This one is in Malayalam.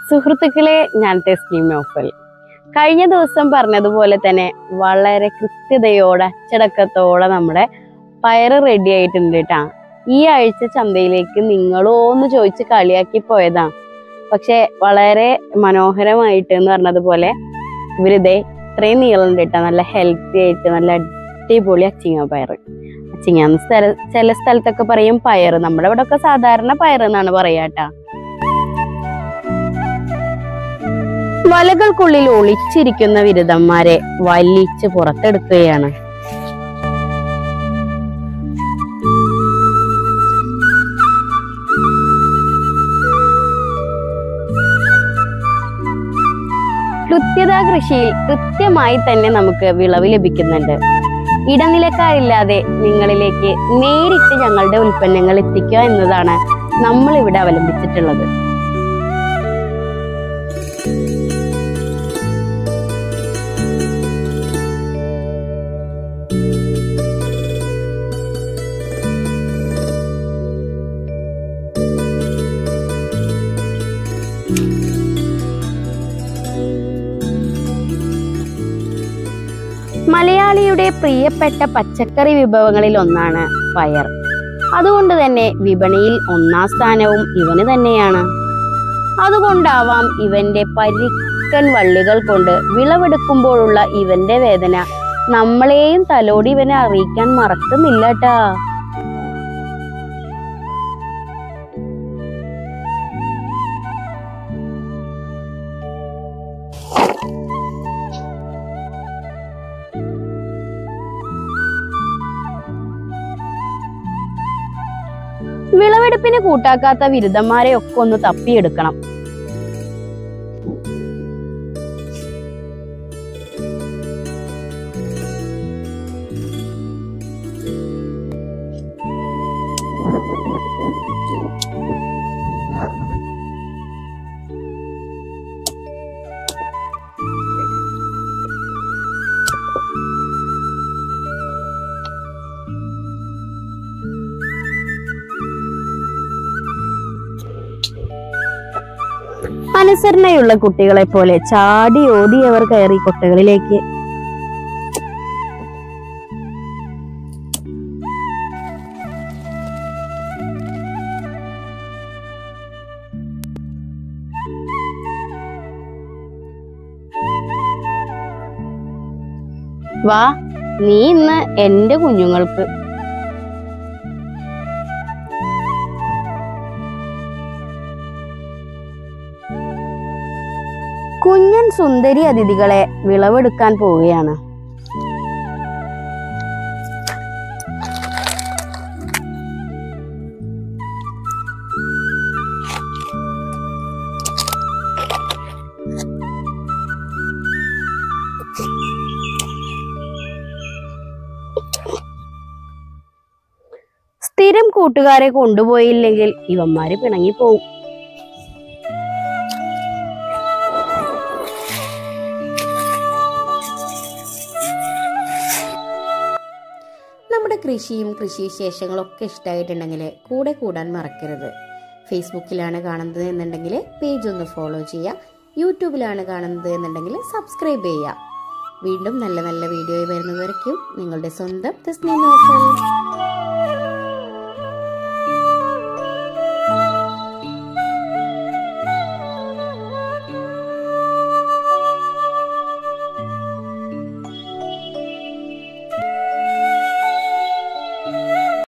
സുഹൃത്തുക്കളെ ഞാൻ തെസ്ലീം നോഫൽ കഴിഞ്ഞ ദിവസം പറഞ്ഞതുപോലെ തന്നെ വളരെ കൃത്യതയോടെ അച്ചടക്കത്തോടെ നമ്മുടെ പയറ് റെഡി ആയിട്ടുണ്ട് കേട്ടാ ഈ ആഴ്ച ചന്തയിലേക്ക് നിങ്ങളോ എന്ന് ചോദിച്ച് കളിയാക്കി പോയതാ പക്ഷെ വളരെ മനോഹരമായിട്ട് എന്ന് പറഞ്ഞതുപോലെ ഇവരിതേ ഇത്രയും നീളുണ്ട് കേട്ടോ നല്ല ഹെൽത്തി ആയിട്ട് നല്ല അടിപൊളി അച്ചിങ്ങ പയറ് അച്ചിങ്ങ എന്ന സ്ഥല ചില സ്ഥലത്തൊക്കെ പറയും പയറ് നമ്മുടെ ഇവിടെ ഒക്കെ സാധാരണ പയറ് എന്നാണ് പറയാട്ടാ വലകൾക്കുള്ളിൽ ഒളിച്ചിരിക്കുന്ന വിരുദ്ധന്മാരെ വലിച്ച് പുറത്തെടുക്കുകയാണ് കൃത്യത കൃഷിയിൽ കൃത്യമായി തന്നെ നമുക്ക് വിളവ് ലഭിക്കുന്നുണ്ട് ഇടനിലക്കാരില്ലാതെ നിങ്ങളിലേക്ക് നേരിട്ട് ഞങ്ങളുടെ ഉൽപ്പന്നങ്ങൾ എത്തിക്കുക എന്നതാണ് നമ്മൾ ഇവിടെ അവലംബിച്ചിട്ടുള്ളത് മലയാളിയുടെ പ്രിയപ്പെട്ട പച്ചക്കറി വിഭവങ്ങളിൽ ഒന്നാണ് പയർ അതുകൊണ്ട് തന്നെ വിപണിയിൽ ഒന്നാം സ്ഥാനവും ഇവന് തന്നെയാണ് അതുകൊണ്ടാവാം ഇവന്റെ പരിക്കൻ വള്ളികൾ കൊണ്ട് വിളവെടുക്കുമ്പോഴുള്ള ഇവന്റെ വേദന നമ്മളെയും തലോടി ഇവനെ അറിയിക്കാൻ മറക്കുന്നില്ല ട്ടാ വിളവെടുപ്പിന് കൂട്ടാക്കാത്ത വിരുദ്ധന്മാരെ ഒക്കെ ഒന്ന് തപ്പിയെടുക്കണം അനുസരണയുള്ള കുട്ടികളെ പോലെ ചാടി ഓടി അവർ കയറി കൊട്ടകളിലേക്ക് വാ നീ ഇന്ന് എന്റെ കുഞ്ഞുങ്ങൾക്ക് കുഞ്ഞൻ സുന്ദരി അതിഥികളെ വിളവെടുക്കാൻ പോവുകയാണ് സ്ഥിരം കൂട്ടുകാരെ കൊണ്ടുപോയില്ലെങ്കിൽ ഇവന്മാര് പിണങ്ങിപ്പോവും നമ്മുടെ കൃഷിയും കൃഷിവിശേഷങ്ങളും ഒക്കെ ഇഷ്ടമായിട്ടുണ്ടെങ്കിൽ കൂടെ കൂടാൻ മറക്കരുത് ഫേസ്ബുക്കിലാണ് കാണുന്നത് എന്നുണ്ടെങ്കിൽ പേജ് ഒന്ന് ഫോളോ ചെയ്യുക യൂട്യൂബിലാണ് കാണുന്നത് എന്നുണ്ടെങ്കിൽ സബ്സ്ക്രൈബ് ചെയ്യുക വീണ്ടും നല്ല നല്ല വീഡിയോ വരുന്നവരേക്കും നിങ്ങളുടെ സ്വന്തം തസ്നീ നോഫൽ